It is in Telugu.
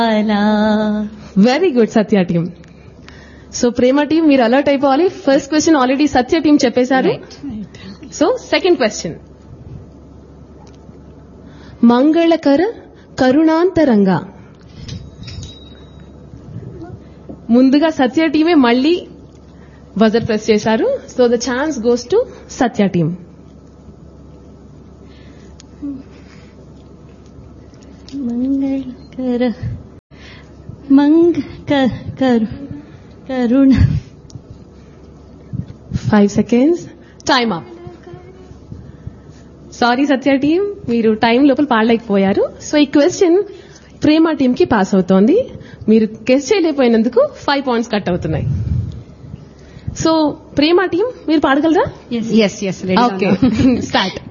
very good Satya team so Prema team మీరు అలర్ట్ అయిపోవాలి first question already Satya team చెప్పేశారు సో సెకండ్ క్వశ్చన్ మంగళకర కరుణాంతరంగా ముందుగా సత్య టీమే మళ్ళీ బజర్ ప్రెస్ చేశారు so the chance goes to Satya team మంగళకర మంగ క- కరు కరుణ five seconds time up sorry Satya team మీరు టైం లోపల పాడలేకపోయారు సో ఈ క్వశ్చన్ ప్రేమ టీం కి పాస్ అవుతోంది మీరు గెస్ చేయలేకపోయినందుకు ఫైవ్ పాయింట్స్ కట్ అవుతున్నాయి సో ప్రేమ టీం మీరు పాడగలరా yes yes ready okay start